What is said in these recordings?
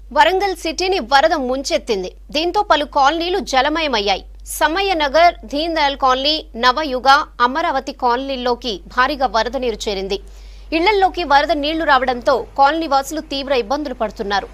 వరంగల్ సిటీని వరద ముంచెత్తింది దీంతో పలు కాలనీలు జలమయమయ్యాయి సమయ్య నగర్ దీన్ దయాల్ కాలనీ నవయుగ అమరావతి కాలనీల్లోకి భారీగా వరద నీరు చేరింది ఇళ్లల్లోకి వరద నీళ్లు రావడంతో కాలనీ వాసులు తీవ్ర ఇబ్బందులు పడుతున్నారు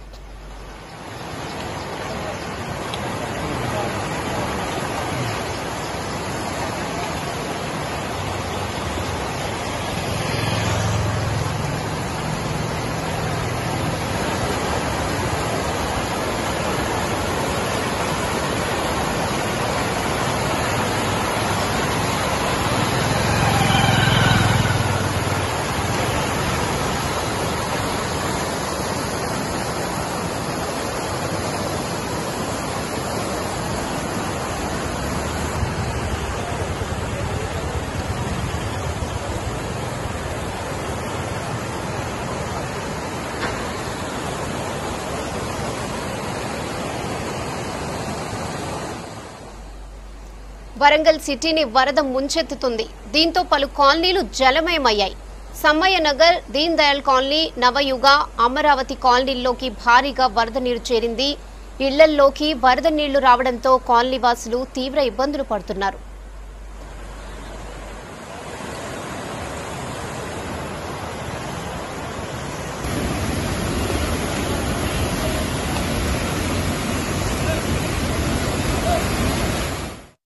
వరంగల్ సిటీని వరద ముంచెత్తుతుంది దీంతో పలు కాలనీలు జలమయమయ్యాయి సమ్మయ్య నగర్ దీన్ దయాల్ కాలనీ నవయుగ అమరావతి కాలనీల్లోకి భారీగా వరద నీరు చేరింది ఇళ్లల్లోకి వరద నీళ్లు రావడంతో కాలనీ వాసులు తీవ్ర ఇబ్బందులు పడుతున్నారు